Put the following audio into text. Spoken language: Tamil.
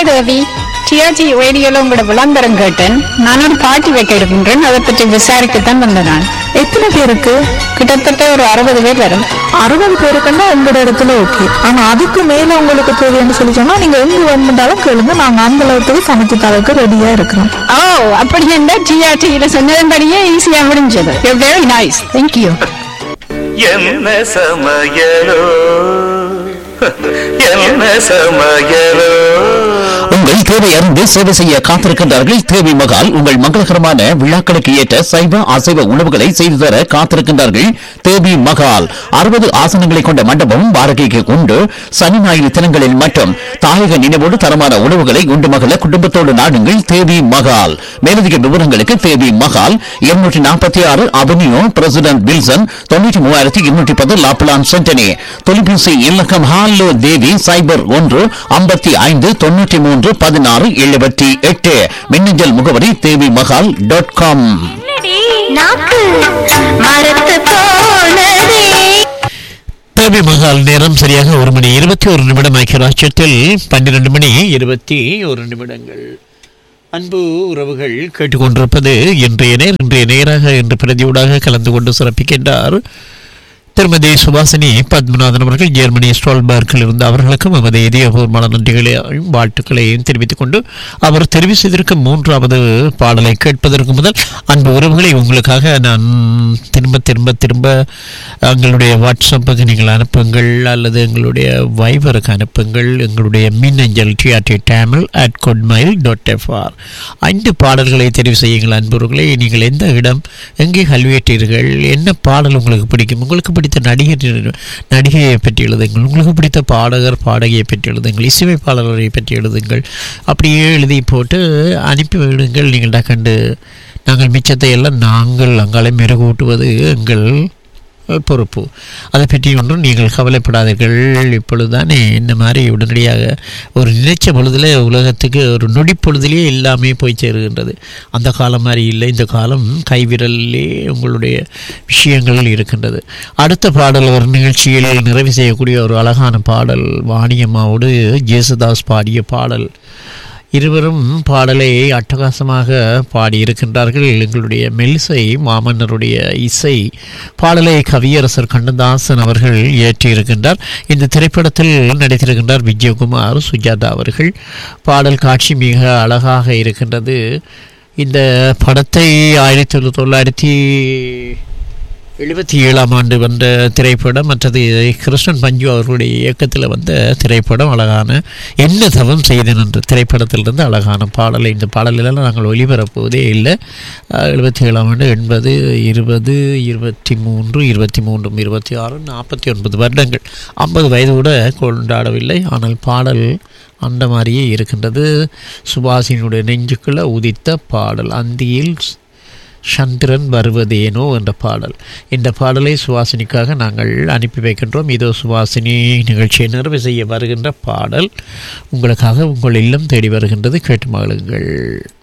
ஹாய் தேவி டிஆர்ஜி ரேடியோல உங்களோட விளம்பரம் கேட்டேன் நான் ஒரு பார்ட்டி வைக்க இருக்கின்றேன் அதை பற்றி விசாரிக்கத்தான் வந்தேன் நான் எத்தனை பேருக்கு கிட்டத்தட்ட ஒரு அறுபது பேர் வரும் அறுபது பேருக்குன்னா உங்களோட இடத்துல ஓகே ஆனா அதுக்கு மேல உங்களுக்கு தேவைன்னு சொல்லி சொன்னா நீங்க எங்க வேணுமென்றாலும் கேளுங்க நாங்க அந்த அளவுக்கு சமைச்சு தரக்கு ரெடியா இருக்கிறோம் ஓ அப்படி என்ன டிஆர்டியில சொன்னதன்படியே ஈஸியா முடிஞ்சது வெரி நைஸ் தேங்க்யூ என்ன சமையலோ என்ன சமையலோ உங்கள் தேவை அறிந்து சேவை செய்ய காத்திருக்கின்றார்கள் தேவி மகால் உங்கள் மங்களகரமான விழாக்களுக்கு ஏற்ற சைவ அசைவ உணவுகளை செய்து தர காத்திருக்கின்றார்கள் தேவி மகால் அறுபது ஆசனங்களை கொண்ட மண்டபம் வாடகைக்கு உண்டு சனி ஞாயிறு தினங்களில் மட்டும் தாயக நினைவோடு தரமான உணவுகளை உண்டு மகள குடும்பத்தோடு நாடுங்கள் தேவி மகால் மேலதிக விவரங்களுக்கு தேவி மகால் இருநூற்றி நாற்பத்தி ஆறு அவென்யூ பிரசிடென்ட் வில்சன் தொண்ணூற்றி மூவாயிரத்தி இருநூற்றி பத்து லாப்லான் சென்டனி தொலைபேசி இலக்கம் ஹாலோ தேவி சைபர் ஒன்று ஐம்பத்தி ஐந்து தொண்ணூற்றி மூன்று பதினாறு எழுபத்தி எட்டு மின்னஞ்சல் முகவரி தேவி மகால் டாட் காம் நாக்கு மரத்து போனதே தேவி மகால் நேரம் சரியாக ஒரு மணி இருபத்தி ஒரு நிமிடம் ஐக்கியராட்சத்தில் பன்னிரண்டு மணி இருபத்தி ஒரு நிமிடங்கள் அன்பு உறவுகள் கேட்டுக்கொண்டிருப்பது இன்றைய நேர் இன்றைய நேராக இன்று பிரதியூடாக கலந்து கொண்டு சிறப்பிக்கின்றார் திருமதி சுபாசினி பத்மநாதன் அவர்கள் ஜெர்மனி ஸ்டால்பர்க்கில் இருந்த அவர்களுக்கும் எமது இதயபூர்வமான நன்றிகளையும் வாழ்த்துக்களையும் தெரிவித்துக் கொண்டு அவர் தெரிவு செய்திருக்கும் மூன்றாவது பாடலை கேட்பதற்கு முதல் அன்பு உறவுகளை உங்களுக்காக நான் திரும்ப திரும்ப திரும்ப எங்களுடைய வாட்ஸ்அப்புக்கு நீங்கள் அனுப்புங்கள் அல்லது எங்களுடைய வைபருக்கு அனுப்புங்கள் எங்களுடைய மின்னஞ்சல் டிஆர்டி டேமில் அட் கொட்மைல் டாட் எஃப்ஆர் ஐந்து பாடல்களை தெரிவு செய்யுங்கள் அன்புறவுகளை நீங்கள் எந்த இடம் எங்கே கல்வியேற்றீர்கள் என்ன பாடல் உங்களுக்கு பிடிக்கும் உங்களுக்கு பிடித்த நடிகர் நடிகையை பற்றி எழுதுங்கள் உங்களுக்கு பிடித்த பாடகர் பாடகியை பற்றி எழுதுங்கள் இசையமைப்பாளரை பற்றி எழுதுங்கள் அப்படியே எழுதி போட்டு அனுப்பி விடுங்கள் நீங்கள் கண்டு நாங்கள் மிச்சத்தை எல்லாம் நாங்கள் அங்காலே மெருகூட்டுவது எங்கள் பொறுப்பு அதை பற்றி ஒன்றும் நீங்கள் கவலைப்படாதீர்கள் இப்பொழுதுதானே இந்த மாதிரி உடனடியாக ஒரு நினைச்ச பொழுதில் உலகத்துக்கு ஒரு நொடி பொழுதிலேயே எல்லாமே போய் சேருகின்றது அந்த காலம் மாதிரி இல்லை இந்த காலம் கைவிரலிலே உங்களுடைய விஷயங்கள் இருக்கின்றது அடுத்த பாடல் ஒரு நிகழ்ச்சியில் நிறைவு செய்யக்கூடிய ஒரு அழகான பாடல் வாணியம்மாவோடு ஜேசுதாஸ் பாடிய பாடல் இருவரும் பாடலை அட்டகாசமாக பாடியிருக்கின்றார்கள் எங்களுடைய மெல்லிசை மாமன்னருடைய இசை பாடலை கவியரசர் கண்ணதாசன் அவர்கள் இயற்றியிருக்கின்றார் இந்த திரைப்படத்தில் நடித்திருக்கின்றார் விஜயகுமார் சுஜாதா அவர்கள் பாடல் காட்சி மிக அழகாக இருக்கின்றது இந்த படத்தை ஆயிரத்தி தொள்ளாயிரத்தி எழுபத்தி ஏழாம் ஆண்டு வந்த திரைப்படம் மற்றது கிருஷ்ணன் பஞ்சு அவர்களுடைய இயக்கத்தில் வந்த திரைப்படம் அழகான என்ன தவம் செய்தேன் என்ற திரைப்படத்திலிருந்து அழகான பாடலை இந்த பாடலெல்லாம் நாங்கள் ஒளிபரப்புவதே இல்லை எழுபத்தி ஏழாம் ஆண்டு எண்பது இருபது இருபத்தி மூன்று இருபத்தி மூன்று இருபத்தி ஆறு நாற்பத்தி ஒன்பது வருடங்கள் ஐம்பது வயது கூட கொண்டாடவில்லை ஆனால் பாடல் அந்த மாதிரியே இருக்கின்றது சுபாஷினுடைய நெஞ்சுக்குள்ள உதித்த பாடல் அந்தியில் சந்திரன் வருவதேனோ என்ற பாடல் இந்த பாடலை சுவாசினிக்காக நாங்கள் அனுப்பி வைக்கின்றோம் இதோ சுவாசினி நிகழ்ச்சியை நிறைவு செய்ய வருகின்ற பாடல் உங்களுக்காக உங்கள் இல்லம் தேடி வருகின்றது கேட்டு மகளுங்கள்